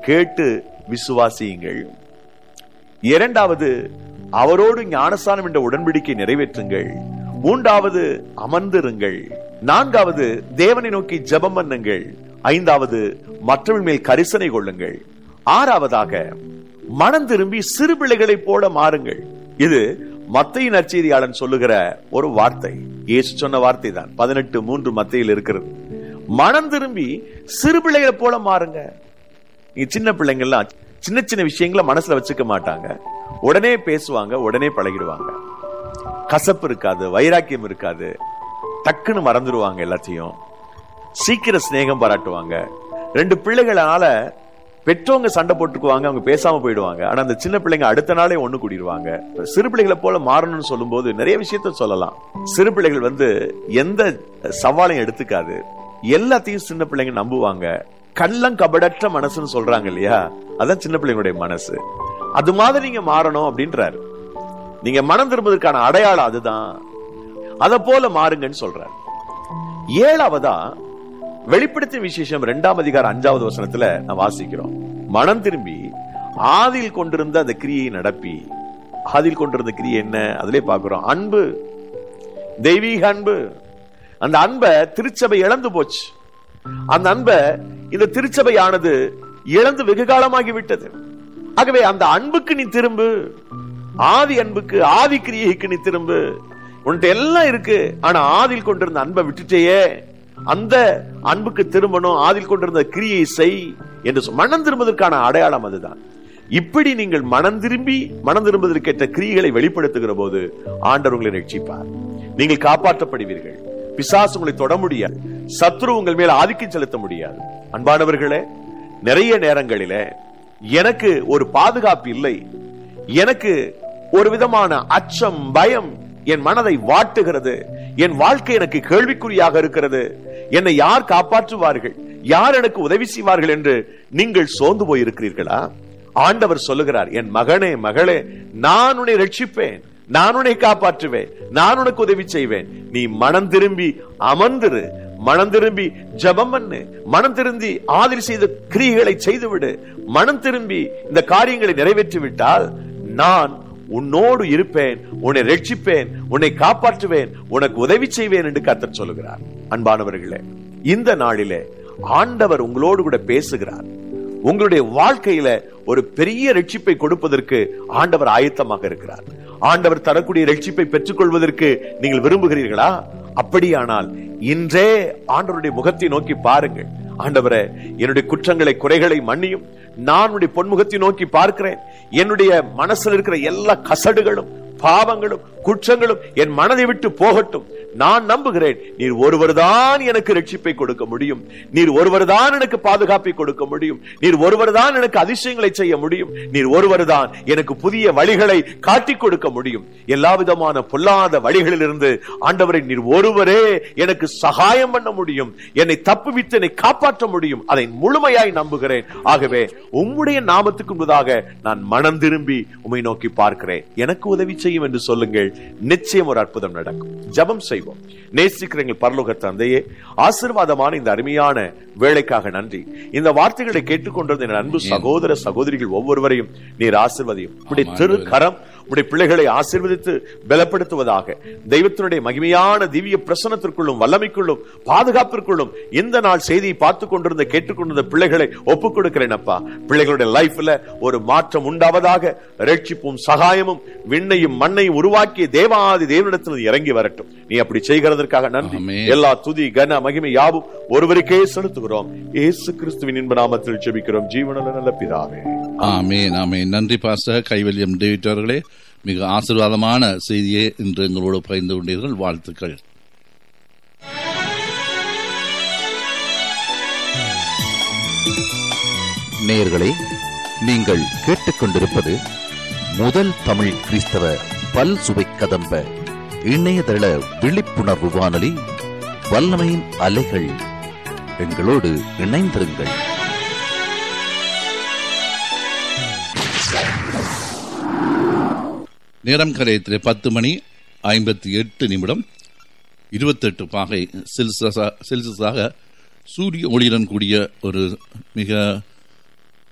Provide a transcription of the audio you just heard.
கேட்டு விசுவாசியுங்கள் இரண்டாவது அவரோடு ஞானஸ்தானம் என்ற உடன்படிக்கை நிறைவேற்றுங்கள் மூன்றாவது அமர்ந்திருங்கள் நான்காவது தேவனை நோக்கி ஜெபம் பண்ணுங்கள் ஐந்தாவது மற்றவர்கள் மேல் கரிசனை கொள்ளுங்கள் ஆறாவதாக மனம் திரும்பி சிறு பிள்ளைகளைப் போல மாறுங்கள் இது மத்திய நற்செய்தியாளன் சொல்லுகிற ஒரு வார்த்தை இயேசு சொன்ன வார்த்தை தான் பதினெட்டு மூன்று மத்தியில் இருக்கிறது மனம் திரும்பி சிறு பிள்ளைகளை போல மாறுங்க நீங்க சின்ன பிள்ளைங்கள்லாம் சின்ன சின்ன விஷயங்களை மனசுல வச்சுக்க மாட்டாங்க உடனே பேசுவாங்க உடனே பழகிடுவாங்க கசப்பு இருக்காது வைராக்கியம் இருக்காது டக்குன்னு மறந்துடுவாங்க எல்லாத்தையும் சீக்கிரம் சிநேகம் பாராட்டுவாங்க ரெண்டு பிள்ளைகளால பெற்றவங்க சண்டை போட்டுக்குவாங்க அவங்க பேசாம போயிடுவாங்க ஆனா அந்த சின்ன பிள்ளைங்க அடுத்த நாளே ஒண்ணு கூடிடுவாங்க சிறு பிள்ளைகளை போல மாறணும்னு சொல்லும்போது நிறைய விஷயத்த சொல்லலாம் சிறு பிள்ளைகள் வந்து எந்த சவாலையும் எடுத்துக்காது எல்லாத்தையும் சின்ன பிள்ளைங்க நம்புவாங்க கள்ளம் கபடற்ற மனசுன்னு சொல்றாங்க இல்லையா அதான் சின்ன பிள்ளைங்களுடைய மனசு அது மாதிரி நீங்க மாறணும் அப்படின்றாரு நீங்க மனம் திரும்புவதற்கான அடையாளம் அதுதான் அத போல மாறுங்கன்னு சொல்றாரு ஏழாவதா வெளிப்படுத்திய விசேஷம் இரண்டாம் அதிகாரம் அஞ்சாவது வசனத்துல நான் வாசிக்கிறோம் மனம் திரும்பி ஆதில் கொண்டிருந்த அந்த கிரியை நடப்பி ஆதில் கொண்டிருந்த கிரியை என்ன அதிலே பார்க்கிறோம் அன்பு தெய்வீக அன்பு அந்த அன்பை திருச்சபை இழந்து போச்சு அந்த அன்பை இந்த திருச்சபையானது இழந்து வெகு காலமாகி விட்டது ஆகவே அந்த அன்புக்கு நீ திரும்பு ஆதி அன்புக்கு ஆதி கிரியைக்கு நீ திரும்பு உன்கிட்ட எல்லாம் இருக்கு ஆனா ஆதில் கொண்டிருந்த அன்பை விட்டுட்டேயே அந்த அன்புக்கு திரும்பணும் ஆதில் கொண்டிருந்த கிரியை செய் என்று சொ- மனம் திரும்புவதற்கான அடையாளம் அதுதான் இப்படி நீங்கள் மனம் திரும்பி மனம் திரும்புவதற்கேற்ற கிரியைகளை வெளிப்படுத்துகிற போது ஆண்டவர் உங்களை ரட்சிப்பார் நீங்கள் காப்பாற்றப்படுவீர்கள் பிசாசு உங்களை தொட முடியாது சத்ரு உங்கள் மேல் ஆதிக்கம் செலுத்த முடியாது அன்பானவர்களே நிறைய நேரங்களிலே எனக்கு ஒரு பாதுகாப்பு இல்லை எனக்கு ஒரு விதமான அச்சம் பயம் என் மனதை வாட்டுகிறது என் வாழ்க்கை எனக்கு கேள்விக்குறியாக இருக்கிறது என்னை யார் காப்பாற்றுவார்கள் யார் எனக்கு உதவி செய்வார்கள் என்று நீங்கள் சோர்ந்து போயிருக்கிறீர்களா ஆண்டவர் சொல்லுகிறார் என் மகனே மகளே நான் உன்னை ரட்சிப்பேன் நான் உன்னை காப்பாற்றுவேன் நான் உனக்கு உதவி செய்வேன் நீ மனம் திரும்பி அமர்ந்திரு மனம் திரும்பி ஜெபம் பண்ணு மனம் திரும்பி ஆதிரி செய்த கிரியைகளை செய்துவிடு மனம் திரும்பி இந்த காரியங்களை நிறைவேற்றி விட்டால் நான் உன்னோடு இருப்பேன் உன்னை ரட்சிப்பேன் உன்னை காப்பாற்றுவேன் உனக்கு உதவி செய்வேன் என்று கர்த்தர் சொல்லுகிறார் அன்பானவர்களே இந்த நாளிலே ஆண்டவர் உங்களோடு கூட பேசுகிறார் உங்களுடைய வாழ்க்கையில ஒரு பெரிய ரட்சிப்பை கொடுப்பதற்கு ஆண்டவர் ஆயத்தமாக இருக்கிறார் ஆண்டவர் தரக்கூடிய ரட்சிப்பை பெற்றுக்கொள்வதற்கு நீங்கள் விரும்புகிறீர்களா அப்படியானால் இன்றே ஆண்டவருடைய முகத்தை நோக்கி பாருங்கள் ஆண்டவரே என்னுடைய குற்றங்களை குறைகளை மன்னியும் நான் உன்னுடைய பொன்முகத்தை நோக்கி பார்க்கிறேன் என்னுடைய மனசுல இருக்கிற எல்லா கசடுகளும் பாவங்களும் குற்றங்களும் என் மனதை விட்டு போகட்டும் நான் நம்புகிறேன் நீர் ஒருவர்தான் எனக்கு ரட்சிப்பை கொடுக்க முடியும் நீர் ஒருவர்தான் எனக்கு பாதுகாப்பை கொடுக்க முடியும் நீர் ஒருவர்தான் எனக்கு அதிசயங்களை செய்ய முடியும் நீர் ஒருவர்தான் எனக்கு புதிய வழிகளை காட்டிக் கொடுக்க முடியும் எல்லா விதமான பொல்லாத வழிகளிலிருந்து ஆண்டவரை நீர் ஒருவரே எனக்கு சகாயம் பண்ண முடியும் என்னை தப்புவித்து என்னை காப்பாற்ற முடியும் அதை முழுமையாய் நம்புகிறேன் ஆகவே உம்முடைய நாமத்துக்கு முன்பதாக நான் மனம் திரும்பி உம்மை நோக்கி பார்க்கிறேன் எனக்கு உதவி செய்யும் என்று சொல்லுங்கள் நிச்சயம் ஒரு அற்புதம் நடக்கும் ஜெபம் செய்வோம் நேசிக்கிற எங்கள் பரலோக தந்தையே ஆசீர்வாதமான இந்த அருமையான வேலைக்காக நன்றி இந்த வார்த்தைகளை கேட்டுக்கொண்டிருந்த என் அன்பு சகோதர சகோதரிகள் ஒவ்வொருவரையும் நீர் ஆசிர்வதியும் இப்படி திரு கரம் உடைய பிள்ளைகளை ஆசீர்வதித்து பலப்படுத்துவதாக தெய்வத்தினுடைய மகிமையான திவ்ய பிரசனத்திற்குள்ளும் வல்லமைக்குள்ளும் பாதுகாப்பிற்குள்ளும் இந்த நாள் செய்தியை பார்த்து கொண்டிருந்த கேட்டுக்கொண்டிருந்த பிள்ளைகளை ஒப்புக் கொடுக்கிறேன் அப்பா பிள்ளைகளுடைய லைஃப்ல ஒரு மாற்றம் உண்டாவதாக ரட்சிப்பும் சகாயமும் விண்ணையும் மண்ணையும் உருவாக்கிய தேவாதி தேவனிடத்தில் இறங்கி வரட்டும் நீ அப்படி செய்கிறதற்காக நன்றி ஆமென். எல்லா துதி கன மகிமை யாவும் ஒருவருக்கே செலுத்துகிறோம் இயேசு கிறிஸ்துவின் இன்ப நாமத்தில் ஜெபிக்கிறோம் ஜீவனல நல்ல பிதாவே ஆமேன் ஆமேன் நன்றி பாஸ்டர் கைவல்யம் டேவிட் அவர்களே மிக ஆசீர்வாதமான செய்தியை இன்று எங்களோடு பகிர்ந்து கொண்டீர்கள் வாழ்த்துக்கள் நேயர்களே நீங்கள் கேட்டுக்கொண்டிருப்பது முதல் தமிழ் கிறிஸ்தவ பல் சுவை கதம்ப இணையதள விழிப்புணர்வு வானொலி வல்லமையின் அலைகள் எங்களோடு இணைந்திருங்கள் நேரம் கரையத்திலே பத்து மணி ஐம்பத்தி எட்டு நிமிடம் இருபத்தெட்டு பாகை செல்சியஸா செல்சியஸாக சூரிய ஒளியுடன் கூடிய ஒரு மிக